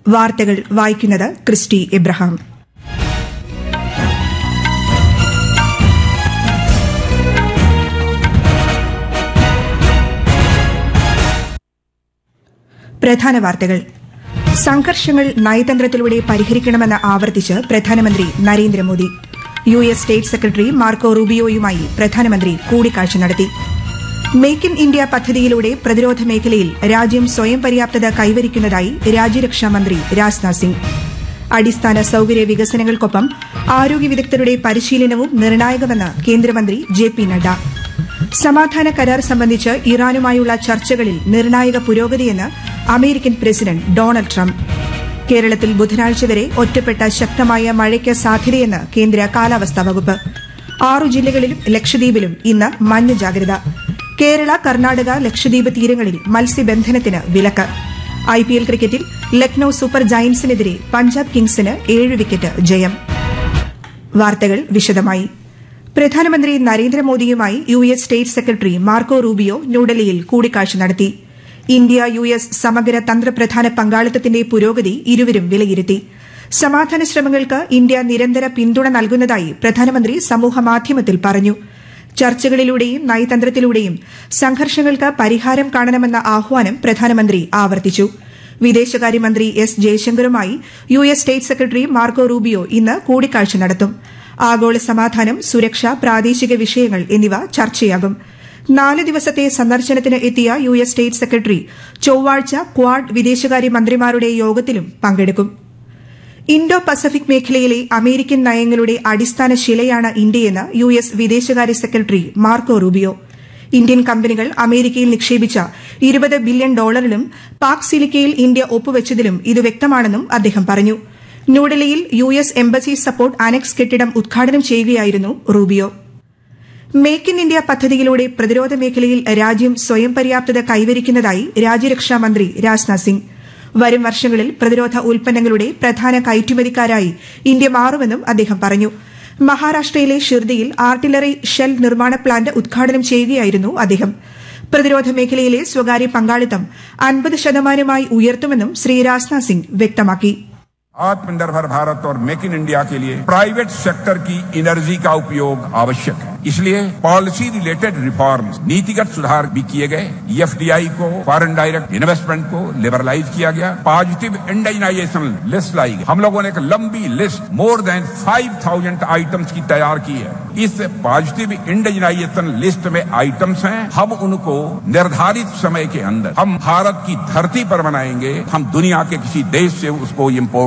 വാർത്തകൾ വായിക്കുന്നത് Christy Abraham പ്രധാന വാർത്തകൾ സംഘർഷങ്ങൾ നയതന്ത്രത്തിലൂടെ പരിഹരിക്കണമെന്ന് ആവർത്തിച്ച് പ്രധാനമന്ത്രി Narendra Modi U S state secretary Marco റൂബിയോയുമായി പ്രധാനമന്ത്രി കൂടിക്കാഴ്ച നടത്തി മേക്ക് ഇൻ ഇന്ത്യ പദ്ധതിയിലൂടെ പ്രതിരോധ മേഖലയിൽ രാജ്യം സ്വയം പര്യാപ്തത കൈവരിക്കുന്നതായി രാജ്യരക്ഷാ മന്ത്രി രാജ്നാഥ് സിംഗ് അടിസ്ഥാന സൌകര്യ വികസനങ്ങൾക്കൊപ്പം ആരോഗ്യ വിദഗ്ധരുടെ പരിശീലനവും നിർണായകമെന്ന് കേന്ദ്രമന്ത്രി ജെ പി നഡ്ഡ സമാധാന കരാർ സംബന്ധിച്ച് ഇറാനുമായുള്ള ചർച്ചകളിൽ നിർണായക പുരോഗതിയെന്ന് അമേരിക്കൻ പ്രസിഡന്റ് ഡൊണാൾഡ് ട്രംപ് കേരളത്തിൽ ബുധനാഴ്ച വരെ ഒറ്റപ്പെട്ട ശക്തമായ മഴയ്ക്ക് സാധ്യതയെന്ന് കേന്ദ്ര കാലാവസ്ഥാ വകുപ്പ് ആറു ജില്ലകളിലും ലക്ഷദ്വീപിലും ഇന്ന് മഞ്ഞ ജാഗ്രത കേരള കർണാടക ലക്ഷദ്വീപ് തീരങ്ങളിൽ മത്സ്യബന്ധനത്തിന് വിലക്ക് ഐപിഎൽ ക്രിക്കറ്റിൽ ലക്നൌ സൂപ്പർ ജയന്റ്സിനെതിരെ പഞ്ചാബ് കിങ്സിന് ഏഴ് വിക്കറ്റ് ജയം വാർത്തകൾ വിശദമായി പ്രധാനമന്ത്രി നരേന്ദ്രമോദിയുമായി U S state secretary Marco Rubio ന്യൂഡൽഹിയിൽ കൂടിക്കാഴ്ച നടത്തി ഇന്ത്യ യു എസ് സമഗ്ര തന്ത്രപ്രധാന പങ്കാളിത്തത്തിന്റെ പുരോഗതി ഇരുവരും വിലയിരുത്തി സമാധാന ശ്രമങ്ങൾക്ക് ഇന്ത്യ നിരന്തര പിന്തുണ നൽകുന്നതായി പ്രധാനമന്ത്രി സമൂഹമാധ്യമത്തിൽ പറഞ്ഞു ചർച്ചകളിലൂടെയും നയതന്ത്രത്തിലൂടെയും സംഘർഷങ്ങൾക്ക് പരിഹാരം കാണണമെന്ന ആഹ്വാനം പ്രധാനമന്ത്രി ആവർത്തിച്ചു വിദേശകാര്യമന്ത്രി എസ് ജയശങ്കറുമായി U S state secretary Marco Rubio ഇന്ന് കൂടിക്കാഴ്ച നടത്തും ആഗോള സമാധാനം സുരക്ഷ പ്രാദേശിക വിഷയങ്ങൾ എന്നിവ ചർച്ചയാകും നാല് ദിവസത്തെ സന്ദർശനത്തിന് എത്തിയ യു എസ് സ്റ്റേറ്റ് സെക്രട്ടറി ചൊവ്വാഴ്ച ക്വാഡ് വിദേശകാര്യ മന്ത്രിമാരുടെ യോഗത്തിലും പങ്കെടുക്കും ഇൻഡോ പസഫിക് മേഖലയിലെ അമേരിക്കൻ നയങ്ങളുടെ അടിസ്ഥാന ശിലയാണ് ഇന്ത്യയെന്ന് യു എസ് വിദേശകാര്യ സെക്രട്ടറി മാർക്കോ റൂബിയോ ഇന്ത്യൻ കമ്പനികൾ അമേരിക്കയിൽ നിക്ഷേപിച്ച ഇരുപത് ബില്യൺ ഡോളറിലും പാക് സിലിക്കയിൽ ഇന്ത്യ ഒപ്പുവച്ചതിലും ഇത് വ്യക്തമാണെന്നും അദ്ദേഹം പറഞ്ഞു ന്യൂഡൽഹിയിൽ U S embassy support annex കെട്ടിടം ഉദ്ഘാടനം ചെയ്യുകയായിരുന്നു റൂബിയോ മേക്ക് ഇൻ ഇന്ത്യ പദ്ധതിയിലൂടെ പ്രതിരോധ മേഖലയിൽ രാജ്യം സ്വയം പര്യാപ്തത കൈവരിക്കുന്നതായി രാജ്യരക്ഷാ മന്ത്രി രാജ്നാഥ് സിംഗ് വരും വർഷങ്ങളിൽ പ്രതിരോധ ഉൽപ്പന്നങ്ങളുടെ പ്രധാന കയറ്റുമതിക്കാരായി ഇന്ത്യ മാറുമെന്നും അദ്ദേഹം പറഞ്ഞു മഹാരാഷ്ട്രയിലെ ഷിർദിയിൽ ആർട്ടിലറി ഷെൽ നിർമ്മാണ പ്ലാന്റ് ഉദ്ഘാടനം ചെയ്യുകയായിരുന്നു അദ്ദേഹം പ്രതിരോധ മേഖലയിലെ സ്വകാര്യ പങ്കാളിത്തം അൻപത് ശതമാനമായി ഉയർത്തുമെന്നും ശ്രീ രാജ്നാഥ് സിംഗ് വ്യക്തമാക്കി आत्मनिर्भर भारत और मेक इन इंडिया के लिए प्राइवेट सेक्टर की एनर्जी का उपयोग आवश्यक है इसलिए पॉलिसी रिलेटेड रिफॉर्म्स नीतिगत सुधार भी किए गए एफडीआई को फॉरेन डायरेक्ट इन्वेस्टमेंट को लिबरलाइज किया गया पॉजिटिव इंडाइनाइजेशन लिस्ट लाई गई हम लोगों ने एक लंबी लिस्ट मोर देन 5000 आइटम्स की तैयार की है इस पॉजिटिव इंडाइनाइजेशन लिस्ट में आइटम्स हैं हम उनको निर्धारित समय के अंदर हम भारत की धरती पर बनाएंगे हम दुनिया के किसी देश से उसको इम्पोर्ट